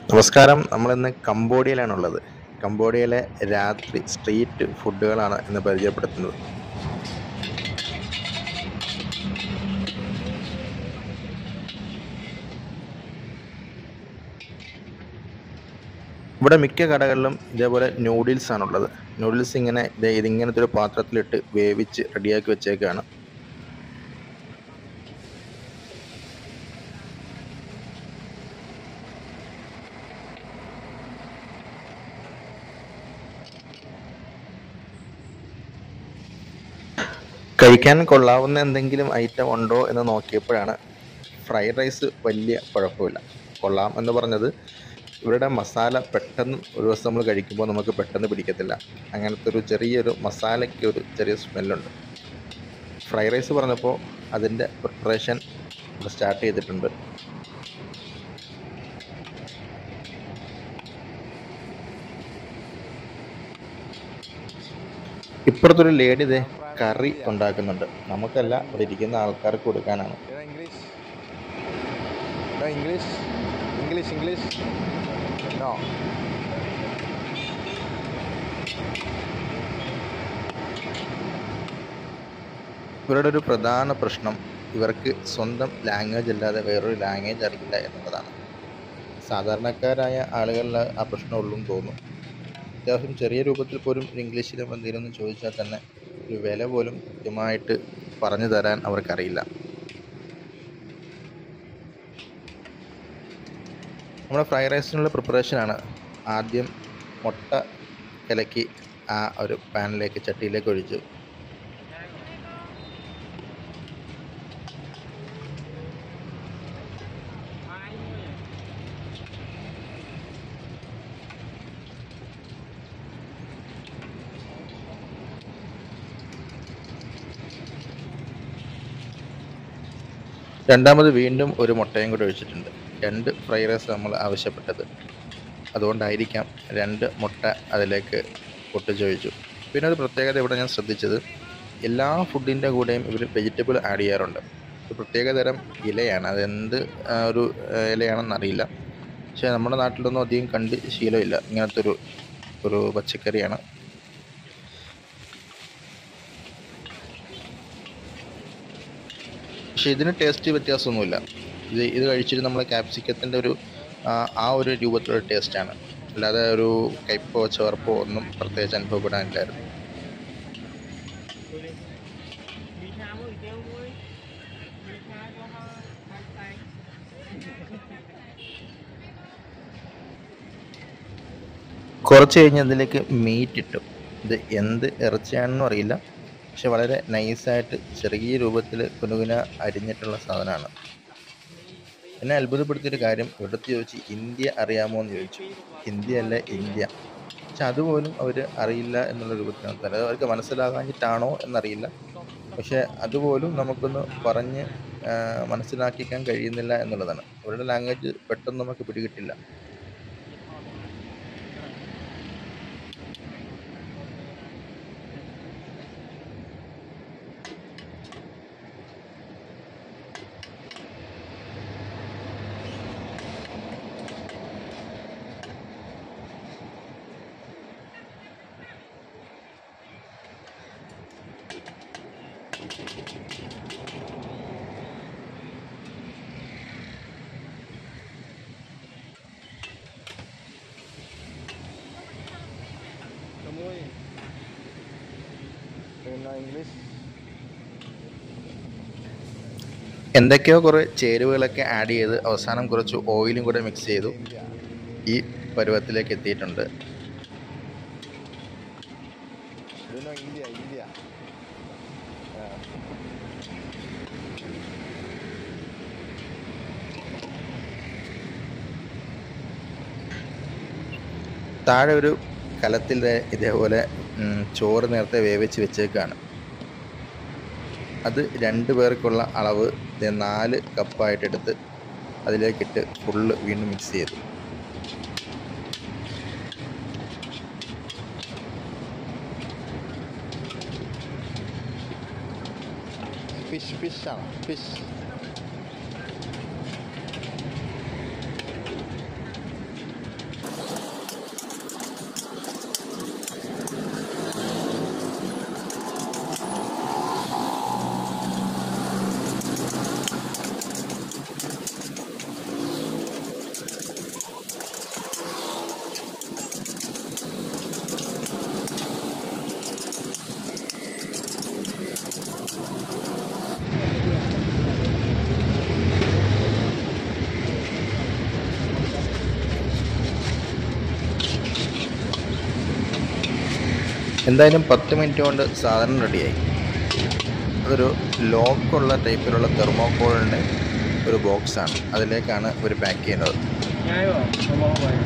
നമസ്കാരം നമ്മളിന്ന് കംബോഡിയയിലാണുള്ളത് കംബോഡിയയിലെ രാത്രി സ്ട്രീറ്റ് ഫുഡുകളാണ് ഇന്ന് പരിചയപ്പെടുത്തുന്നത് ഇവിടെ മിക്ക കടകളിലും ഇതേപോലെ നൂഡിൽസ് ആണുള്ളത് നൂഡിൽസ് ഇങ്ങനെ ദേ ഇതിങ്ങനത്തെ ഒരു പാത്രത്തിലിട്ട് വേവിച്ച് റെഡിയാക്കി വെച്ചേക്കാണ് കഴിക്കാൻ കൊള്ളാവുന്ന എന്തെങ്കിലും ഐറ്റം ഉണ്ടോ എന്ന് നോക്കിയപ്പോഴാണ് ഫ്രൈഡ് റൈസ് വലിയ കുഴപ്പമില്ല കൊള്ളാം എന്ന് പറഞ്ഞത് ഇവരുടെ മസാല പെട്ടെന്ന് ഒരു ദിവസം നമ്മൾ കഴിക്കുമ്പോൾ നമുക്ക് പെട്ടെന്ന് പിടിക്കത്തില്ല അങ്ങനത്തെ ഒരു ചെറിയൊരു മസാലയ്ക്ക് ഒരു ചെറിയ സ്മെല്ലുണ്ട് ഫ്രൈഡ് റൈസ് പറഞ്ഞപ്പോൾ അതിൻ്റെ പ്രിപ്പറേഷൻ ഇവിടെ സ്റ്റാർട്ട് ചെയ്തിട്ടുണ്ട് ഇപ്പുറത്തൊരു ലേഡി ഇതേ കറി ഉണ്ടാക്കുന്നുണ്ട് നമുക്കല്ല ഇവിടെ ഇരിക്കുന്ന ആൾക്കാർക്ക് കൊടുക്കാനാണ് Era English. No English. English, English. No. ഇവരുടെ ഒരു പ്രധാന പ്രശ്നം ഇവർക്ക് സ്വന്തം ലാംഗ്വേജ് അല്ലാതെ വേറൊരു ലാംഗ്വേജ് അറിയില്ല എന്നുള്ളതാണ് സാധാരണക്കാരായ ആളുകളിൽ ആ പ്രശ്നമുള്ളൂ എന്ന് തോന്നുന്നു അത്യാവശ്യം ചെറിയ രൂപത്തിൽ പോലും ഒരു ഇംഗ്ലീഷിലും എന്തെങ്കിലും ഒന്ന് ചോദിച്ചാൽ തന്നെ ഒരു വില പോലും കൃത്യമായിട്ട് പറഞ്ഞു തരാൻ അവർക്കറിയില്ല നമ്മുടെ ഫ്രൈഡ് റൈസിനുള്ള പ്രിപ്പറേഷനാണ് ആദ്യം മുട്ട കലക്കി ആ ഒരു പാനിലേക്ക് ചട്ടിയിലേക്ക് ഒഴിച്ചു രണ്ടാമത് വീണ്ടും ഒരു മുട്ടയും കൂടി ഒഴിച്ചിട്ടുണ്ട് രണ്ട് ഫ്രൈഡ് റൈസ് നമ്മൾ ആവശ്യപ്പെട്ടത് അതുകൊണ്ടായിരിക്കാം രണ്ട് മുട്ട അതിലേക്ക് പൊട്ടിച്ചൊഴിച്ചു പിന്നെ ഒരു പ്രത്യേകത ഇവിടെ ഞാൻ ശ്രദ്ധിച്ചത് എല്ലാ ഫുഡിൻ്റെ കൂടെയും ഇവർ വെജിറ്റബിൾ ആഡ് ചെയ്യാറുണ്ട് ഒരു പ്രത്യേക തരം ഇലയാണ് അതെന്ത് ആ, ഒരു ആ, ഇലയാണെന്ന് അറിയില്ല പക്ഷേ നമ്മുടെ നാട്ടിലൊന്നും അധികം കണ്ട് ശീലമില്ല ഇങ്ങനത്തെ ഒരു ഒരു പച്ചക്കറിയാണ് പക്ഷേ ഇതിന് ടേസ്റ്റ് വ്യത്യാസമൊന്നുമില്ല ഇത് ഇത് കഴിച്ചിട്ട് നമ്മളെ ക്യാപ്സിക്കത്തിൻ്റെ ഒരു ആ, ആ ഒരു രൂപത്തിലുള്ള ടേസ്റ്റാണ് അല്ലാതെ ഒരു കയ്പോ ചേർപ്പോ ഒന്നും പ്രത്യേകിച്ച് അനുഭവപ്പെടാനില്ലായിരുന്നു Đi xa mới kêu vui Đi xa cho hơi Hai tay കുറച്ച് കഴിഞ്ഞ് അതിലേക്ക് മീറ്റ് ഇട്ടു ഇത് എന്ത് ഇറച്ചിയാണെന്നും അറിയില്ല പക്ഷെ വളരെ നൈസായിട്ട് ചെറിയ രൂപത്തിൽ കുനുകുന അരിഞ്ഞിട്ടുള്ള സാധനമാണ് എന്നെ അത്ഭുതപ്പെടുത്തിയൊരു കാര്യം ഇവിടുത്തെ ചോദിച്ച് ഇന്ത്യ അറിയാമോ എന്ന് ചോദിച്ചു ഹിന്ദി അല്ല ഇന്ത്യ പക്ഷെ അതുപോലും അവർ അറിയില്ല എന്നുള്ള രൂപത്തിലാണ് തരുന്നത് അവർക്ക് മനസ്സിലാകാഞ്ഞിട്ടാണോ എന്നറിയില്ല പക്ഷെ അതുപോലും നമുക്കൊന്ന് പറഞ്ഞ് ആ, മനസ്സിലാക്കിക്കാൻ കഴിയുന്നില്ല എന്നുള്ളതാണ് അവരുടെ ലാംഗ്വേജ് പെട്ടെന്ന് നമുക്ക് പിടികിട്ടില്ല Kamuy. No English. എന്തൊക്കെയോ കുറേ ചേരുവകളൊക്കെ ആഡ് ചെയ്ത് അവസാനം കുറച്ച് ഓയിലും കൂടെ മിക്സ് ചെയ്തു India. ഈ പരുവത്തിലേക്ക് എത്തിയിട്ടുണ്ട് You know India, India. Yeah. താഴെ ഒരു കലത്തിൽ ദേ ഇതേപോലെ ഉം, ചോറ് നേരത്തെ വേവിച്ച് വെച്ചേക്കാണ് അത് രണ്ട് പേർക്കുള്ള അളവ് ദേ നാല് കപ്പായിട്ടെടുത്ത് അതിലേക്കിട്ട് ഫുള്ള് വീണ്ടും മിക്സ് ചെയ്തു Fish, fish ആണ് fish. എന്തായാലും പത്ത് മിനിറ്റ് കൊണ്ട് സാധനം റെഡിയായി അതൊരു ലോക്കുള്ള ടൈപ്പിലുള്ള തെർമോക്കോളിൻ്റെ ഒരു ബോക്സാണ് അതിലേക്കാണ് ഇവർ പാക്ക് ചെയ്യുന്നത് ഞായോ സംഭവം പോയോ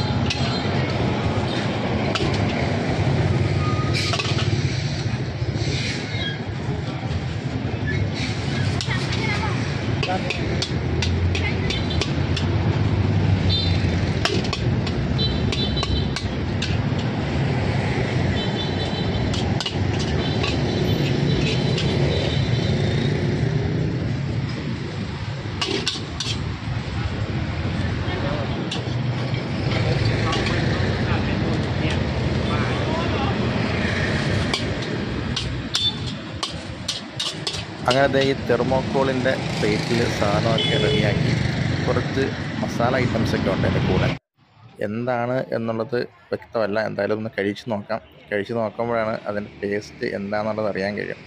അങ്ങനത്തെ ഈ തെർമോക്കോളിൻ്റെ പ്ലേറ്റിൽ സാധനമൊക്കെ റെഡിയാക്കി കുറച്ച് മസാല ഐറ്റംസ് ഒക്കെ ഉണ്ട് എൻ്റെ കൂടെ എന്താണ് എന്നുള്ളത് വ്യക്തമല്ല എന്തായാലും ഒന്ന് കഴിച്ച് നോക്കാം കഴിച്ച് നോക്കുമ്പോഴാണ് അതിൻ്റെ ടേസ്റ്റ് എന്താണെന്നുള്ളത് അറിയാൻ കഴിയും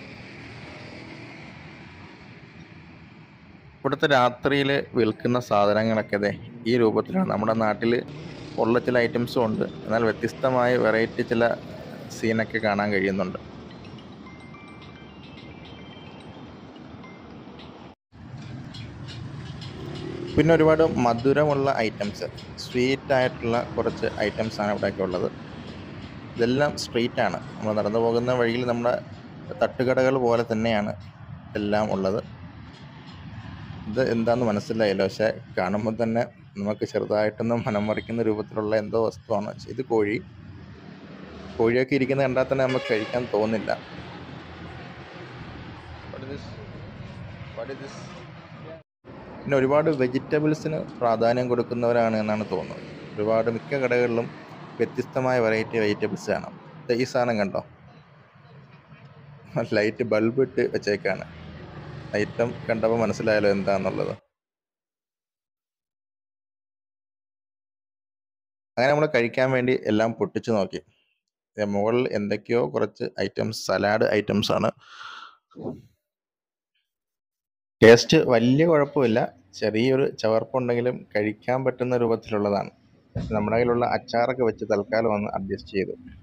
ഇവിടുത്തെ രാത്രിയിൽ വിൽക്കുന്ന സാധനങ്ങളൊക്കെ ദേ ഈ രൂപത്തിലാണ് നമ്മുടെ നാട്ടിൽ ഉള്ള ചില ഐറ്റംസും ഉണ്ട് എന്നാൽ വ്യത്യസ്തമായ വെറൈറ്റി ചില സീനൊക്കെ കാണാൻ കഴിയുന്നുണ്ട് പിന്നെ ഒരുപാട് മധുരമുള്ള ഐറ്റംസ് സ്വീറ്റ് ആയിട്ടുള്ള കുറച്ച് ഐറ്റംസ് ആണ് ഇവിടെയൊക്കെ ഉള്ളത് ഇതെല്ലാം സ്ട്രീറ്റ് ആണ് നമ്മൾ നടന്നു പോകുന്ന വഴിയിൽ നമ്മുടെ തട്ടുകടകൾ പോലെ തന്നെയാണ് എല്ലാം ഉള്ളത് ഇത് എന്താണെന്ന് മനസ്സിലായില്ല പക്ഷെ കാണുമ്പോൾ തന്നെ നമുക്ക് ചെറുതായിട്ടൊന്ന് മനം മറിക്കുന്ന രൂപത്തിലുള്ള എന്തോ വസ്തുവാണ് ഇത് കോഴി കോഴിയൊക്കെ ഇരിക്കുന്നത് കണ്ടാൽ തന്നെ നമുക്ക് കഴിക്കാൻ തോന്നില്ല What is this? What is this? പിന്നെ ഒരുപാട് വെജിറ്റബിൾസിന് പ്രാധാന്യം കൊടുക്കുന്നവരാണ് എന്നാണ് തോന്നുന്നത് ഒരുപാട് മിക്ക കടകളിലും വ്യത്യസ്തമായ വെറൈറ്റി വെജിറ്റബിൾസ് കാണാം ദേ ഈ സാധനം കണ്ടോ ലൈറ്റ് ബൾബ് ഇട്ട് വെച്ചേക്കാണ് ഐറ്റം കണ്ടപ്പോൾ മനസ്സിലായല്ലോ എന്താണെന്നുള്ളത് അങ്ങനെ നമ്മൾ കഴിക്കാൻ വേണ്ടി എല്ലാം പൊട്ടിച്ചു നോക്കി ദേ മുകളിൽ എന്തൊക്കെയോ കുറച്ച് ഐറ്റംസ് സലാഡ് ഐറ്റംസ് ആണ് ടേസ്റ്റ് വലിയ കുഴപ്പമില്ല ചെറിയൊരു ചവർപ്പുണ്ടെങ്കിലും കഴിക്കാൻ പറ്റുന്ന രൂപത്തിലുള്ളതാണ് നമ്മുടെ കയ്യിലുള്ള അച്ചാറൊക്കെ വെച്ച് തൽക്കാലം ഒന്ന് അഡ്ജസ്റ്റ് ചെയ്തു